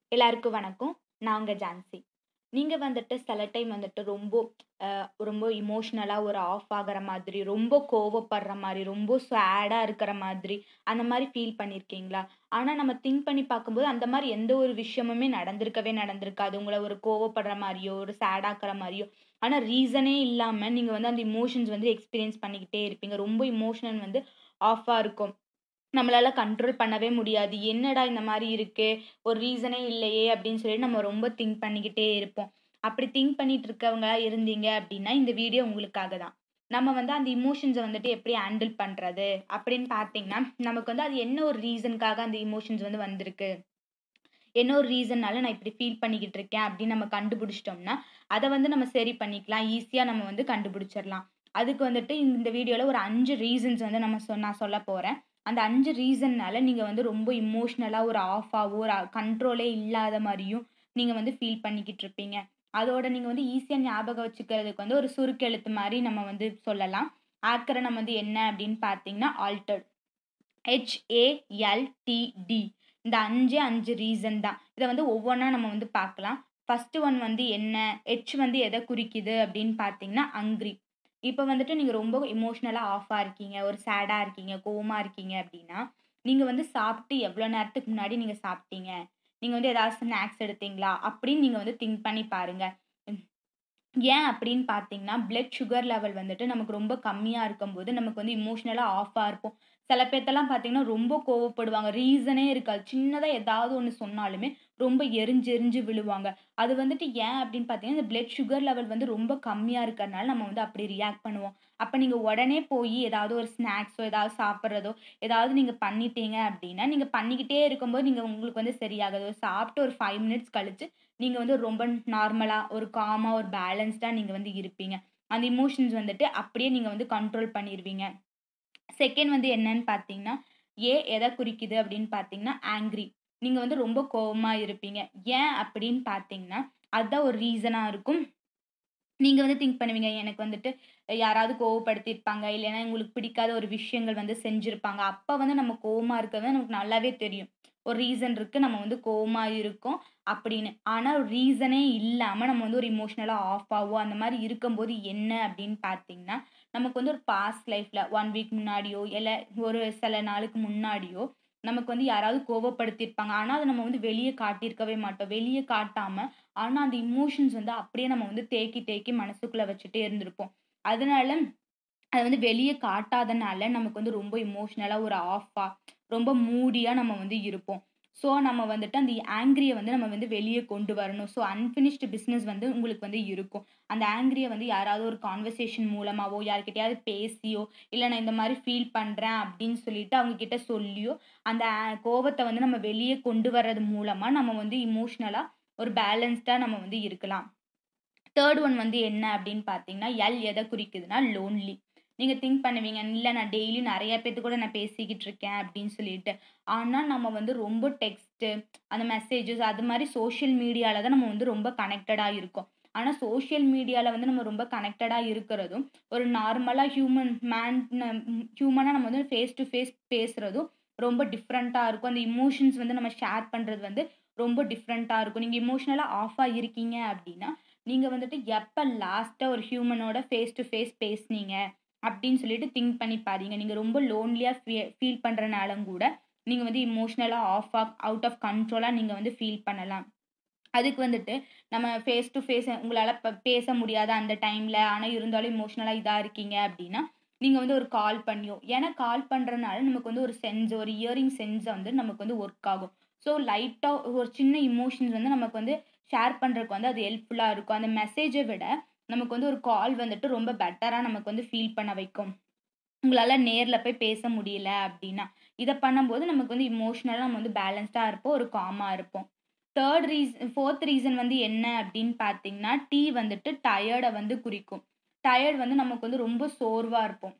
எல்லாருக்கும் வணக்கம். நான் உங்க ஜான்சி. நீங்க வந்துட்டு சில டைம் வந்துட்டு ரொம்ப அ ரொம்ப எமோஷனலா ஒரு ஆஃப் ஆகுற மாதிரி, ரொம்ப கோவப்படுற மாரி, ரொம்ப சேடா இருக்கிற மாதிரி, அந்த மாரி ஃபீல் பண்ணியிருக்கீங்களா? ஆனா நம்ம திங்க் பண்ணி பார்க்கும்போது, அந்த மாரி எந்த ஒரு விஷயமுமே நடந்திருக்கவே நடந்திருக்காது. உங்கள ஒரு கோவப்படுற மாரியோ, ஒரு சேட் ஆக்குற மாரியோ, ஆனா ரீசனே இல்லாம நீங்க வந்து அந்த எமோஷன்ஸ் வந்து எக்ஸ்பீரியன்ஸ் பண்ணிக்கிட்டே இருப்பீங்க. ரொம்ப எமோஷனல் வந்து ஆஃபா இருக்கும். நம்மளால கண்ட்ரோல் பண்ணவே முடியாது. என்னடா இந்த மாரி இருக்கே! ஒரு ரீசனே இல்லையே! அப்படின்னு சொல்லி நம்ம ரொம்ப திங்க் பண்ணிக்கிட்டே இருப்போம். அப்படி திங்க் பண்ணிட்டு இருக்கவங்களா இருந்தீங்க அப்படின்னா, இந்த வீடியோ உங்களுக்காக தான். நம்ம வந்து அந்த எமோஷன்ஸ வந்துட்டு எப்படி ஹேண்டில் பண்றது? அப்படின்னு பார்த்தீங்கன்னா, நமக்கு வந்து அது என்ன ஒரு ரீசனுக்காக அந்த எமோஷன்ஸ் வந்து வந்திருக்கு? என்ன ஒரு ரீசன்னால நான் இப்படி ஃபீல் பண்ணிக்கிட்டு இருக்கேன் அப்படின்னு நம்ம கண்டுபிடிச்சிட்டோம்னா, அத வந்து நம்ம சரி பண்ணிக்கலாம். ஈஸியா நம்ம வந்து கண்டுபிடிச்சிடலாம். அதுக்கு வந்துட்டு இந்த வீடியோல ஒரு 5 ரீசன்ஸ் வந்து நம்ம சொ நான் சொல்லப் போறேன். அந்த 5 ரீசன்னால நீங்க வந்து ரொம்ப எமோஷனலா ஒரு ஆஃபாவோ, ஒரு கண்ட்ரோலே இல்லாத மாரியும் நீங்க வந்து ஃபீல் பண்ணிக்கிட்டு இருப்பீங்க. அதோட நீங்க வந்து ஈஸியா ஞாபகம் வச்சுக்கிறதுக்கு வந்து ஒரு சுருக்கெழுத்து மாரி நம்ம வந்து சொல்லலாம். ஆக்கரனம் வந்து என்ன அப்படின்னு பார்த்தீங்கன்னா, ஆல்டர்ட். ஹெச்-ஏ-எல்-டி-டி. இந்த 5ஏ 5 ரீசன் தான். இத வந்து ஒவ்வொன்னா நம்ம வந்து பார்க்கலாம். ஃபர்ஸ்ட் ஒன் வந்து என்ன? ஹெச் வந்து எத குறிக்குது அப்படின்னு பார்த்தீங்கன்னா, ஹங்ரி. இப்ப வந்துட்டு நீங்க ரொம்ப எமோஷனலா ஆஃபா இருக்கீங்க, ஒரு சேடா இருக்கீங்க, கோவமா இருக்கீங்க அப்படின்னா, நீங்க வந்து சாப்பிட்டு எவ்வளோ நேரத்துக்கு முன்னாடி நீங்க சாப்பிட்டீங்க? நீங்க வந்து ஏதாவது ஸ்நாக்ஸ் எடுத்தீங்களா? அப்படின்னு நீங்க வந்து திங்க் பண்ணி பாருங்க. ம். ஏன் அப்படின்னு பார்த்தீங்கன்னா, பிளட் சுகர் லெவல் வந்துட்டு நமக்கு ரொம்ப கம்மியா இருக்கும்போது, நமக்கு வந்து எமோஷனலா ஆஃபா இருப்போம். சில பேத்தெல்லாம் பார்த்தீங்கன்னா, ரொம்ப கோவப்படுவாங்க. ரீசனே இருக்காது. சின்னதா ஏதாவது ஒண்ணு சொன்னாலுமே, ரொம்ப எரிஞ்சு எரிஞ்சு விழுவாங்க. அது வந்துட்டு ஏன் அப்படின்னு பார்த்தீங்கன்னா, இந்த பிளட் சுகர் லெவல் வந்து ரொம்ப கம்மியா இருக்கறனால நம்ம வந்து அப்படி ரியாக்ட் பண்ணுவோம். அப்ப நீங்க உடனே போயி ஏதாவது ஒரு ஸ்நாக்ஸோ, ஏதாவது சாப்பிடுறதோ, ஏதாவது நீங்க பண்ணிட்டீங்க அப்படின்னா, நீங்க பண்ணிக்கிட்டே இருக்கும்போது நீங்க உங்களுக்கு வந்து சரியாகாது. ஒரு சாப்பிட்டு ஒரு 5 மினிட்ஸ் கழிச்சு, நீங்க வந்து ரொம்ப நார்மலா, ஒரு காமா, ஒரு பேலன்ஸ்டா நீங்க வந்து இருப்பீங்க. அந்த எமோஷன்ஸ் வந்துட்டு அப்படியே நீங்க வந்து கண்ட்ரோல் பண்ணிருவீங்க. செகண்ட் வந்து என்னன்னு பார்த்தீங்கன்னா, ஏ எத குறிக்குது அப்படின்னு பார்த்தீங்கன்னா, ஆங்ரி. நீங்க வந்து ரொம்ப கோவமா இருப்பீங்க. ஏன் அப்படின்னு பார்த்தீங்கன்னா, அதான் ஒரு ரீசனா இருக்கும். நீங்க வந்து திங்க் பண்ணுவீங்க, எனக்கு வந்துட்டு யாராவது கோவப்படுத்தியிருப்பாங்க, இல்லைன்னா உங்களுக்கு பிடிக்காத ஒரு விஷயங்கள் வந்து செஞ்சிருப்பாங்க. அப்ப வந்து நம்ம கோவமா இருக்கிறது நமக்கு நல்லாவே தெரியும். ஒரு ரீசன் இருக்கு. நம்ம வந்து கோவமா இருக்கோம் அப்படின்னு. ஆனா ரீசனே இல்லாம நம்ம வந்து ஒரு எமோஷனலா ஆஃபாவோ, அந்த மாரி இருக்கும்போது என்ன அப்படின்னு பார்த்தீங்கன்னா, நமக்கு வந்து ஒரு பாஸ்ட் லைஃப்ல 1 வீக் முன்னாடியோ, இல்ல ஒரு சில நாளுக்கு முன்னாடியோ, நமக்கு வந்து யாராவது கோவப்படுத்தியிருப்பாங்க. ஆனா அத நம்ம வந்து வெளிய காட்டியிருக்கவே மாட்டோம். வெளிய காட்டாம, ஆனா அந்த எமோஷன்ஸ் வந்து அப்படியே நம்ம வந்து தேக்கி தேக்கி மனசுக்குள்ள வச்சுட்டே இருந்திருப்போம். அதனால அத வந்து வெளிய காட்டாதனால நமக்கு வந்து ரொம்ப எமோஷனலா ஒரு ஆஃபா, ரொம்ப மூடியா நம்ம வந்து இருப்போம். ஸோ நம்ம வந்துட்டு அந்த ஆங்ரிய வந்து நம்ம வந்து வெளிய கொண்டு வரணும். ஸோ அன்ஃபினிஷ்டு பிசினஸ் வந்து உங்களுக்கு வந்து இருக்கும். அந்த ஆங்ரிய வந்து யாராவது ஒரு கான்வர்சேஷன் மூலமாவோ, யார்கிட்டயாவது பேசியோ, இல்ல நான் இந்த மாரி ஃபீல் பண்றேன் அப்படின்னு சொல்லிட்டு அவங்க கிட்ட சொல்லியோ, அந்த ஆ கோவத்த வந்து நம்ம வெளிய கொண்டு வர்றது மூலமா நம்ம வந்து எமோஷனலா ஒரு பேலன்ஸ்டா நம்ம வந்து இருக்கலாம். தேர்ட் ஒன் வந்து என்ன அப்படின்னு பார்த்தீங்கன்னா, எல் எத குறிக்குதுன்னா, லோன்லி. நீங்க திங்க் பண்ணுவீங்க, இல்ல நான் டெய்லி நெறைய பேத்து கூட நான் பேசிக்கிட்டு இருக்கேன் அப்படின்னு சொல்லிட்டு. ஆனா நம்ம வந்து ரொம்ப டெக்ஸ்ட்டு, அந்த மெசேஜஸ் அது மாரி சோசியல் மீடியால தான் நம்ம வந்து ரொம்ப கனெக்டடா இருக்கோம். ஆனா சோசியல் மீடியால வந்து நம்ம ரொம்ப கனெக்டடா இருக்கிறதும், ஒரு நார்மலா ஹியூமன் மேன் ஹியூமனா நம்ம வந்து ஃபேஸ் டூ ஃபேஸ் பேசுறதும் ரொம்ப டிஃப்ரெண்ட்டா இருக்கும். அந்த எமோஷன்ஸ் வந்து நம்ம ஷேர் பண்றது வந்து ரொம்ப டிஃப்ரெண்ட்டா இருக்கும். நீங்க எமோஷனலா ஆஃபா இருக்கீங்க அப்படின்னா, நீங்க வந்துட்டு எப்ப லாஸ்ட்டா ஒரு ஹியூமனோட ஃபேஸ் டூ ஃபேஸ் பேசுனீங்க அப்படின்னு சொல்லிட்டு திங்க் பண்ணி பாருங்க. நீங்க ரொம்ப லோன்லியா ஃபீ ஃபீல் பண்றனாலும் கூட, நீங்க வந்து எமோஷனலா ஆஃபா, அவுட் ஆஃப் கண்ட்ரோலா நீங்க வந்து ஃபீல் பண்ணலாம். அதுக்கு வந்துட்டு நம்ம ஃபேஸ் டூ ஃபேஸ் உங்களால ப பேச முடியாத அந்த டைம்ல, ஆனா இருந்தாலும் எமோஷனலா இதா இருக்கீங்க அப்படின்னா, நீங்க வந்து ஒரு கால் பண்ணியோ ஏன்னா கால் பண்றனால நமக்கு வந்து ஒரு சென்ஸ், ஒரு ஹியரிங் சென்ஸ் வந்து நமக்கு வந்து ஒர்க் ஆகும். ஸோ லைட்டா ஒரு சின்ன எமோஷன்ஸ் வந்து நமக்கு வந்து ஷேர் பண்றதுக்கு வந்து அது ஹெல்ப்ஃபுல்லா இருக்கும். அந்த மெசேஜ விட நமக்கு வந்து ஒரு கால் வந்துட்டு ரொம்ப பெட்டரா நமக்கு வந்து ஃபீல் பண்ண வைக்கும். உங்களால நேர்ல போய் பேச முடியல அப்படின்னா. இத பண்ணும்போது நமக்கு வந்து எமோஷனலா நம்ம வந்து பேலன்ஸ்டா இருப்போம். ஒரு காமா இருப்போம். தேர்ட் ரீஸ் ஃபோர்த் ரீசன் வந்து என்ன அப்படின்னு பார்த்தீங்கன்னா, டி வந்துட்டு டயர்ட வந்து குறிக்கும். டயர்ட் வந்து நமக்கு வந்து ரொம்ப சோர்வா இருப்போம்.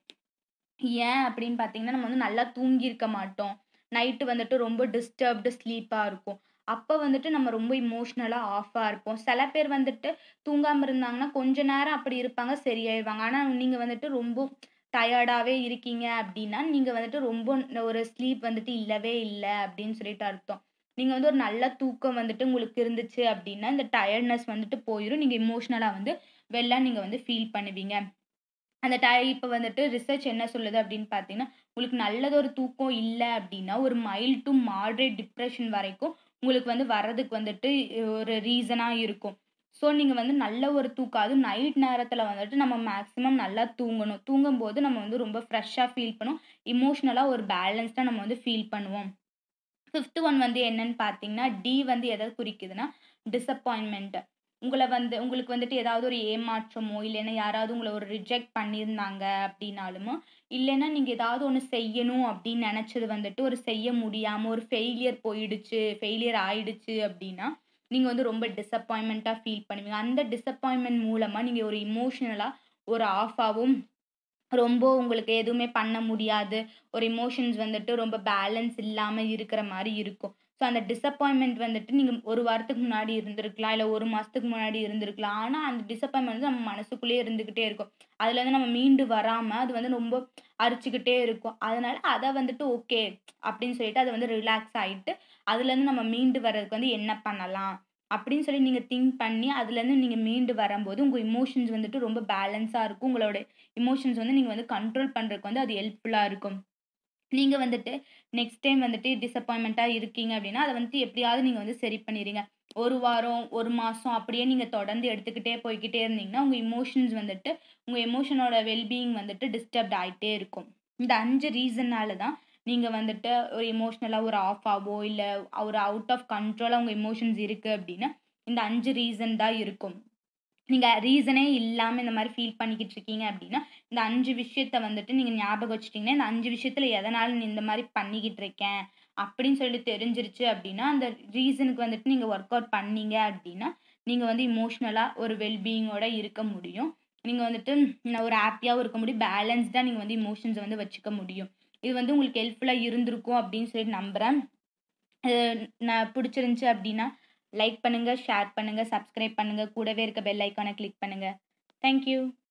ஏன் அப்படின்னு பார்த்தீங்கன்னா, நம்ம வந்து நல்லா தூங்கியிருக்க மாட்டோம். நைட்டு வந்துட்டு ரொம்ப டிஸ்டர்ப்டு ஸ்லீப்பா இருக்கும். அப்ப வந்துட்டு நம்ம ரொம்ப எமோஷனலா ஆஃபா இருப்போம். சில பேர் வந்துட்டு தூங்காம இருந்தாங்கன்னா, கொஞ்ச நேரம் அப்படி இருப்பாங்க, சரியாயிருவாங்க. ஆனா நீங்க வந்துட்டு ரொம்ப டயர்டாவே இருக்கீங்க அப்படின்னா, நீங்க வந்துட்டு ரொம்ப ஒரு ஸ்லீப் வந்துட்டு இல்லவே இல்ல அப்படின்னு சொல்லிட்டு அர்த்தம். நீங்கள் வந்து ஒரு நல்ல தூக்கம் வந்துட்டு உங்களுக்கு இருந்துச்சு அப்படின்னா இந்த டயர்ட்னஸ் வந்துட்டு போயிடும் நீங்கள் இமோஷ்னலாக வந்து வெளில நீங்கள் வந்து ஃபீல் பண்ணுவீங்க அந்த டை இப்போ வந்துட்டு ரிசர்ச் என்ன சொல்லுது அப்படின்னு பார்த்தீங்கன்னா உங்களுக்கு நல்லதொரு தூக்கம் இல்லை அப்படின்னா ஒரு மைல்ட் டு மாட்ரேட் டிப்ரெஷன் வரைக்கும் உங்களுக்கு வந்து வர்றதுக்கு வந்துட்டு ஒரு ரீசனாக இருக்கும் ஸோ நீங்கள் வந்து நல்ல ஒரு தூக்கம் அதுவும் நைட் நேரத்தில் வந்துட்டு நம்ம மேக்ஸிமம் நல்லா தூங்கணும் தூங்கும்போது நம்ம வந்து ரொம்ப ஃப்ரெஷ்ஷாக ஃபீல் பண்ணுவோம் இமோஷ்னலாக ஒரு பேலன்ஸ்டாக நம்ம வந்து ஃபீல் பண்ணுவோம் ஃபிஃப்த் ஒன் வந்து என்னன்னு பார்த்தீங்கன்னா டி வந்து எதை குறிக்குதுன்னா டிசப்பாயின்மெண்ட் உங்களை வந்து உங்களுக்கு வந்துட்டு ஏதாவது ஒரு ஏமாற்றமோ இல்லைன்னா யாராவது உங்களை ஒரு ரிஜெக்ட் பண்ணியிருந்தாங்க அப்படின்னாலுமோ இல்லைன்னா நீங்கள் ஏதாவது ஒன்று செய்யணும் அப்படின்னு நினச்சது வந்துட்டு ஒரு செய்ய முடியாமல் ஒரு ஃபெயிலியர் போயிடுச்சு ஃபெயிலியர் ஆயிடுச்சு அப்படின்னா நீங்கள் வந்து ரொம்ப டிசப்பாயின்மெண்ட்டாக ஃபீல் பண்ணுவீங்க அந்த டிசப்பாயின்மெண்ட் மூலமாக நீங்கள் ஒரு இமோஷனலாக ஒரு ஆஃபாகவும் ரொம்ப உங்களுக்கு எதுவுமே பண்ண முடியாது ஒரு இமோஷன்ஸ் வந்துட்டு ரொம்ப பேலன்ஸ் இல்லாமல் இருக்கிற மாதிரி இருக்கும் ஸோ அந்த டிசப்பாயின்மெண்ட் வந்துட்டு நீங்கள் ஒரு வாரத்துக்கு முன்னாடி இருந்திருக்கலாம் இல்லை ஒரு மாதத்துக்கு முன்னாடி இருந்திருக்கலாம் ஆனால் அந்த டிசப்பாயின்மெண்ட் வந்து நம்ம மனசுக்குள்ளேயே இருந்துக்கிட்டே இருக்கும் அதுலேருந்து நம்ம மீண்டு வராமல் அது வந்து ரொம்ப அரிச்சுக்கிட்டே இருக்கும் அதனால அதை வந்துட்டு ஓகே அப்படின்னு சொல்லிட்டு அதை வந்து ரிலாக்ஸ் ஆகிட்டு அதுலேருந்து நம்ம மீண்டு வர்றதுக்கு வந்து என்ன பண்ணலாம் அப்படின்னு சொல்லி நீங்கள் திங்க் பண்ணி அதுலேருந்து நீங்கள் மீண்டு வரும்போது உங்கள் இமோஷன்ஸ் வந்துட்டு ரொம்ப பேலன்ஸாக இருக்கும் உங்களோட இமோஷன்ஸ் வந்து நீங்கள் வந்து கண்ட்ரோல் பண்ணுறதுக்கு வந்து அது ஹெல்ப்ஃபுல்லாக இருக்கும் நீங்கள் வந்துட்டு நெக்ஸ்ட் டைம் வந்துட்டு டிசப்பாயின்மெண்ட்டாக இருக்கீங்க அப்படின்னா அதை வந்துட்டு எப்படியாவது நீங்கள் வந்து சரி பண்ணிடுங்க ஒரு வாரம் ஒரு மாதம் அப்படியே நீங்கள் தொடர்ந்து எடுத்துக்கிட்டே போய்கிட்டே இருந்தீங்கன்னா உங்கள் இமோஷன்ஸ் வந்துட்டு உங்கள் எமோஷனோட வெல்பீயிங் வந்துட்டு டிஸ்டர்ப்ட் ஆகிட்டே இருக்கும் இந்த அஞ்சு ரீசன்னால தான் நீங்கள் வந்துட்டு ஒரு எமோஷ்னலாக ஒரு ஆஃப் ஆவோ இல்லை ஒரு அவுட் ஆஃப் கண்ட்ரோலாக உங்கள் எமோஷன்ஸ் இருக்குது அப்படின்னா இந்த அஞ்சு ரீசன் தான் இருக்கும் நீங்கள் ரீசனே இல்லாமல் இந்த மாதிரி ஃபீல் பண்ணிக்கிட்டு இருக்கீங்க அப்படின்னா இந்த அஞ்சு விஷயத்த வந்துட்டு நீங்கள் ஞாபகம் வச்சுட்டிங்கன்னா இந்த அஞ்சு விஷயத்தில் எதனால் இந்த மாதிரி பண்ணிக்கிட்டு இருக்கேன் அப்படின்னு சொல்லி தெரிஞ்சிருச்சு அப்படின்னா அந்த ரீசனுக்கு வந்துட்டு நீங்கள் ஒர்க் அவுட் பண்ணீங்க அப்படின்னா நீங்கள் வந்து இமோஷ்னலாக ஒரு வெல்பீயிங்கோட இருக்க முடியும் நீங்கள் வந்துட்டு ஒரு ஹாப்பியாகவும் இருக்க முடியும் பேலன்ஸ்டாக நீங்கள் வந்து இமோஷன்ஸை வந்து வச்சுக்க முடியும் இது வந்து உங்களுக்கு ஹெல்ப்ஃபுல்லாக இருந்திருக்கும் அப்படின்னு சொல்லி நம்புகிறேன் நான் பிடிச்சிருந்துச்சி அப்படின்னா லைக் பண்ணுங்கள் ஷேர் பண்ணுங்கள் சப்ஸ்கிரைப் பண்ணுங்கள் கூடவே இருக்க பெல் ஐக்கானை கிளிக் பண்ணுங்கள் தேங்க்யூ